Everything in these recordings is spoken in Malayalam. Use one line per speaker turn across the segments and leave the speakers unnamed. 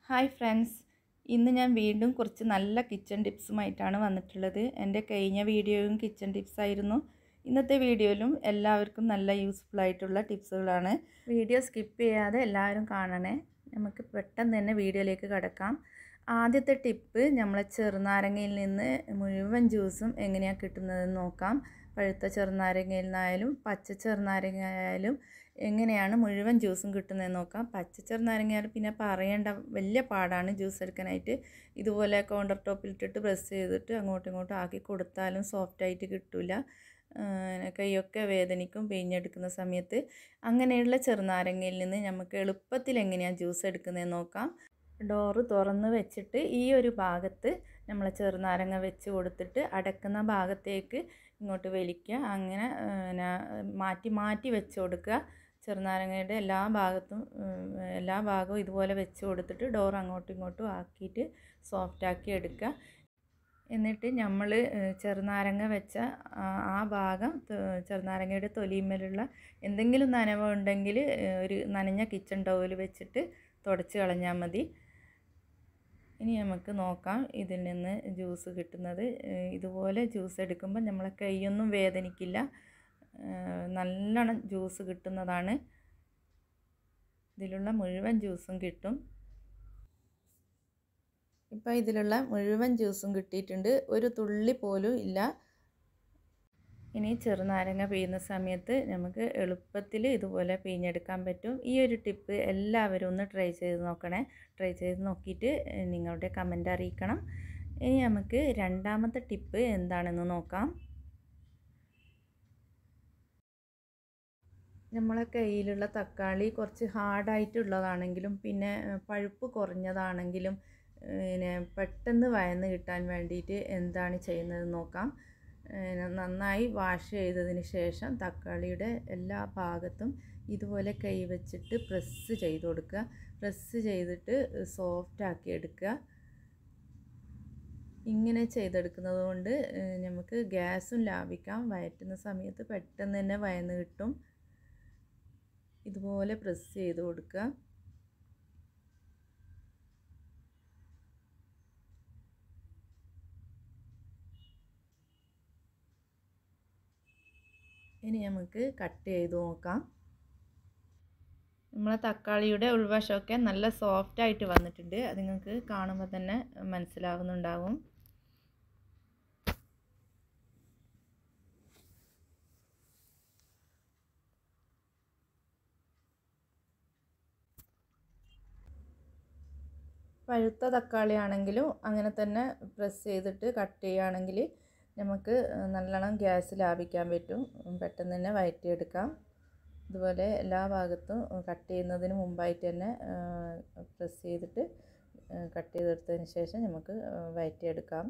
ഹായ് ഫ്രണ്ട്സ് ഇന്ന് ഞാൻ വീണ്ടും കുറച്ച് നല്ല കിച്ചൺ ടിപ്സുമായിട്ടാണ് വന്നിട്ടുള്ളത് എൻ്റെ കഴിഞ്ഞ വീഡിയോയും കിച്ചൺ ടിപ്സ് ആയിരുന്നു ഇന്നത്തെ വീഡിയോയിലും എല്ലാവർക്കും നല്ല യൂസ്ഫുൾ ആയിട്ടുള്ള ടിപ്സുകളാണ് വീഡിയോ സ്കിപ്പ് ചെയ്യാതെ എല്ലാവരും കാണണേ നമുക്ക് പെട്ടെന്ന് തന്നെ വീഡിയോയിലേക്ക് കടക്കാം ആദ്യത്തെ ടിപ്പ് നമ്മളെ ചെറുനാരങ്ങയിൽ നിന്ന് മുഴുവൻ ജ്യൂസും എങ്ങനെയാണ് കിട്ടുന്നതെന്ന് നോക്കാം പഴുത്ത ചെറുനാരങ്ങയിൽ നിന്നായാലും പച്ച ചെറുനാരങ്ങ ആയാലും എങ്ങനെയാണ് മുഴുവൻ ജ്യൂസും കിട്ടുന്നതെന്ന് നോക്കാം പച്ച ചെറുനാരങ്ങയായാലും പിന്നെ പറയേണ്ട വലിയ പാടാണ് ജ്യൂസ് എടുക്കാനായിട്ട് ഇതുപോലെ കൗണ്ടർ ടോപ്പിൽ ഇട്ടിട്ട് പ്രസ് ചെയ്തിട്ട് അങ്ങോട്ടും ഇങ്ങോട്ടും ആക്കി കൊടുത്താലും സോഫ്റ്റായിട്ട് കിട്ടില്ല കൈയൊക്കെ വേദനിക്കും പിഴിഞ്ഞെടുക്കുന്ന സമയത്ത് അങ്ങനെയുള്ള ചെറുനാരങ്ങയിൽ നിന്ന് നമുക്ക് എളുപ്പത്തിൽ എങ്ങനെയാണ് ജ്യൂസ് എടുക്കുന്നതെന്ന് നോക്കാം ഡോറ് തുറന്ന് വെച്ചിട്ട് ഈ ഒരു ഭാഗത്ത് നമ്മൾ ചെറുനാരങ്ങ വെച്ച് കൊടുത്തിട്ട് അടക്കുന്ന ഭാഗത്തേക്ക് ഇങ്ങോട്ട് വലിക്കുക അങ്ങനെ മാറ്റി മാറ്റി വെച്ച് കൊടുക്കുക ചെറുനാരങ്ങയുടെ എല്ലാ ഭാഗത്തും എല്ലാ ഭാഗവും ഇതുപോലെ വെച്ച് കൊടുത്തിട്ട് ഡോർ അങ്ങോട്ടും ഇങ്ങോട്ടും ആക്കിയിട്ട് സോഫ്റ്റാക്കി എടുക്കുക എന്നിട്ട് നമ്മൾ ചെറുനാരങ്ങ വെച്ച ആ ഭാഗം ചെറുനാരങ്ങയുടെ തൊലിമേലുള്ള എന്തെങ്കിലും നനവ് ഉണ്ടെങ്കിൽ ഒരു നനഞ്ഞ കിച്ചൺ ടവൽ വെച്ചിട്ട് തുടച്ച് കളഞ്ഞാൽ മതി ഇനി നമുക്ക് നോക്കാം ഇതിൽ നിന്ന് ജ്യൂസ് കിട്ടുന്നത് ഇതുപോലെ ജ്യൂസ് എടുക്കുമ്പോൾ നമ്മളെ കൈയൊന്നും വേദനിക്കില്ല നല്ലോണം ജ്യൂസ് കിട്ടുന്നതാണ് ഇതിലുള്ള മുഴുവൻ ജ്യൂസും കിട്ടും ഇപ്പോൾ ഇതിലുള്ള മുഴുവൻ ജ്യൂസും കിട്ടിയിട്ടുണ്ട് ഒരു തുള്ളി പോലും ഇല്ല ഇനി ചെറുനാരങ്ങ പിഴിയുന്ന സമയത്ത് നമുക്ക് എളുപ്പത്തിൽ ഇതുപോലെ പിഴിഞ്ഞെടുക്കാൻ പറ്റും ഈ ഒരു ടിപ്പ് എല്ലാവരും ഒന്ന് ട്രൈ ചെയ്ത് നോക്കണേ ട്രൈ ചെയ്ത് നോക്കിയിട്ട് നിങ്ങളുടെ കമൻ്റ് അറിയിക്കണം ഇനി നമുക്ക് രണ്ടാമത്തെ ടിപ്പ് എന്താണെന്ന് നോക്കാം നമ്മളെ കയ്യിലുള്ള തക്കാളി കുറച്ച് ഹാർഡായിട്ടുള്ളതാണെങ്കിലും പിന്നെ പഴുപ്പ് കുറഞ്ഞതാണെങ്കിലും പിന്നെ പെട്ടെന്ന് വയന്ന് കിട്ടാൻ വേണ്ടിയിട്ട് എന്താണ് ചെയ്യുന്നത് നോക്കാം നന്നായി വാഷ് ചെയ്തതിന് ശേഷം തക്കാളിയുടെ എല്ലാ ഭാഗത്തും ഇതുപോലെ കൈ വെച്ചിട്ട് പ്രസ് ചെയ്ത് കൊടുക്കുക പ്രസ് ചെയ്തിട്ട് സോഫ്റ്റ് ആക്കി എടുക്കുക ഇങ്ങനെ ചെയ്തെടുക്കുന്നത് കൊണ്ട് നമുക്ക് ഗ്യാസും ലാഭിക്കാം വയറ്റുന്ന സമയത്ത് പെട്ടെന്ന് തന്നെ വയന്ന് കിട്ടും ഇതുപോലെ പ്രസ് ചെയ്ത് കൊടുക്കുക ഇനി നമുക്ക് കട്ട് ചെയ്ത് നോക്കാം നമ്മളെ തക്കാളിയുടെ ഉൾവശമൊക്കെ നല്ല സോഫ്റ്റ് ആയിട്ട് വന്നിട്ടുണ്ട് അത് നിങ്ങൾക്ക് കാണുമ്പോൾ തന്നെ മനസ്സിലാവുന്നുണ്ടാവും പഴുത്ത തക്കാളി ആണെങ്കിലും അങ്ങനെ തന്നെ പ്രസ് ചെയ്തിട്ട് കട്ട് ചെയ്യുകയാണെങ്കിൽ നമുക്ക് നല്ലോണം ഗ്യാസ് ലാഭിക്കാൻ പറ്റും പെട്ടെന്ന് തന്നെ വയറ്റിയെടുക്കാം ഇതുപോലെ എല്ലാ ഭാഗത്തും കട്ട് ചെയ്യുന്നതിന് മുമ്പായിട്ട് തന്നെ പ്രസ് ചെയ്തിട്ട് കട്ട് ചെയ്തെടുത്തതിന് ശേഷം നമുക്ക് വയറ്റിയെടുക്കാം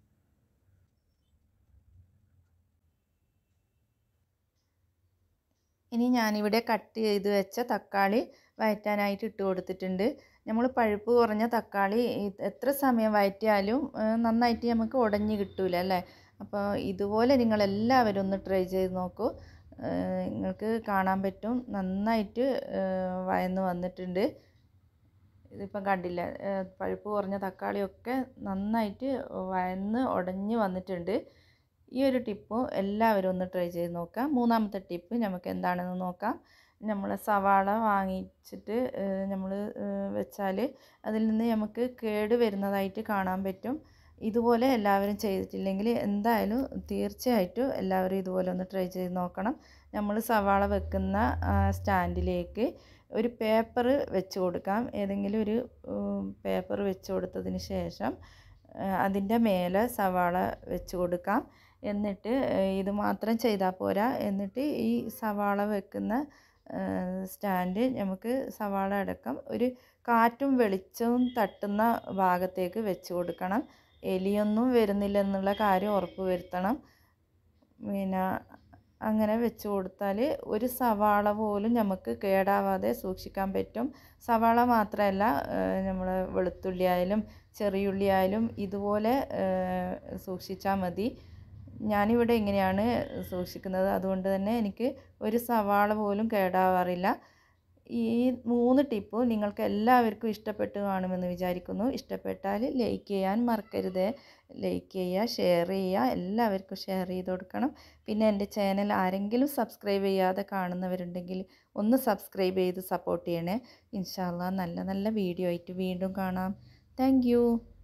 ഇനി ഞാനിവിടെ കട്ട് ചെയ്ത് വെച്ച തക്കാളി വയറ്റാനായിട്ട് ഇട്ട് കൊടുത്തിട്ടുണ്ട് നമ്മൾ പഴുപ്പ് കുറഞ്ഞ തക്കാളി എത്ര സമയം വയറ്റിയാലും നന്നായിട്ട് നമുക്ക് ഉടഞ്ഞ് കിട്ടൂല അല്ലേ അപ്പോൾ ഇതുപോലെ നിങ്ങളെല്ലാവരും ഒന്ന് ട്രൈ ചെയ്ത് നോക്കൂ നിങ്ങൾക്ക് കാണാൻ പറ്റും നന്നായിട്ട് വയന്ന് വന്നിട്ടുണ്ട് ഇതിപ്പം കണ്ടില്ല പഴുപ്പ് കുറഞ്ഞ തക്കാളിയൊക്കെ നന്നായിട്ട് വയന്ന് ഉടഞ്ഞ് വന്നിട്ടുണ്ട് ഈ ഒരു ടിപ്പും എല്ലാവരും ഒന്ന് ട്രൈ ചെയ്ത് നോക്കാം മൂന്നാമത്തെ ടിപ്പ് നമുക്ക് എന്താണെന്ന് നോക്കാം നമ്മൾ സവാള വാങ്ങിച്ചിട്ട് നമ്മൾ വെച്ചാൽ അതിൽ നിന്ന് നമുക്ക് കേട് വരുന്നതായിട്ട് കാണാൻ പറ്റും ഇതുപോലെ എല്ലാവരും ചെയ്തിട്ടില്ലെങ്കിൽ എന്തായാലും തീർച്ചയായിട്ടും എല്ലാവരും ഇതുപോലെ ഒന്ന് ട്രൈ ചെയ്ത് നോക്കണം നമ്മൾ സവാള വെക്കുന്ന സ്റ്റാൻഡിലേക്ക് ഒരു പേപ്പർ വെച്ച് കൊടുക്കാം ഏതെങ്കിലും ഒരു പേപ്പർ വെച്ച് കൊടുത്തതിന് ശേഷം അതിൻ്റെ മേലെ സവാള വെച്ച് കൊടുക്കാം എന്നിട്ട് ഇത് മാത്രം ചെയ്താൽ പോരാ എന്നിട്ട് ഈ സവാള വെക്കുന്ന സ്റ്റാൻഡ് നമുക്ക് സവാള അടക്കം ഒരു കാറ്റും വെളിച്ചവും തട്ടുന്ന ഭാഗത്തേക്ക് വെച്ച് കൊടുക്കണം എലിയൊന്നും വരുന്നില്ല എന്നുള്ള കാര്യം ഉറപ്പ് വരുത്തണം പിന്നെ അങ്ങനെ വെച്ച് കൊടുത്താൽ ഒരു സവാള പോലും നമുക്ക് കേടാവാതെ സൂക്ഷിക്കാൻ പറ്റും സവാള മാത്രമല്ല നമ്മൾ വെളുത്തുള്ളി ആയാലും ചെറിയുള്ളി ആയാലും ഇതുപോലെ സൂക്ഷിച്ചാൽ മതി ഞാനിവിടെ ഇങ്ങനെയാണ് സൂക്ഷിക്കുന്നത് അതുകൊണ്ട് തന്നെ എനിക്ക് ഒരു സവാള പോലും കേടാവാറില്ല ഈ മൂന്ന് ടിപ്പും നിങ്ങൾക്ക് എല്ലാവർക്കും ഇഷ്ടപ്പെട്ടു കാണുമെന്ന് വിചാരിക്കുന്നു ഇഷ്ടപ്പെട്ടാൽ ലൈക്ക് ചെയ്യാൻ മറക്കരുത് ലൈക്ക് ചെയ്യുക ഷെയർ ചെയ്യുക എല്ലാവർക്കും ഷെയർ ചെയ്ത് കൊടുക്കണം പിന്നെ എൻ്റെ ചാനൽ ആരെങ്കിലും സബ്സ്ക്രൈബ് ചെയ്യാതെ കാണുന്നവരുണ്ടെങ്കിൽ ഒന്ന് സബ്സ്ക്രൈബ് ചെയ്ത് സപ്പോർട്ട് ചെയ്യണേ ഇൻഷാല്ല നല്ല നല്ല വീഡിയോ ആയിട്ട് വീണ്ടും കാണാം താങ്ക്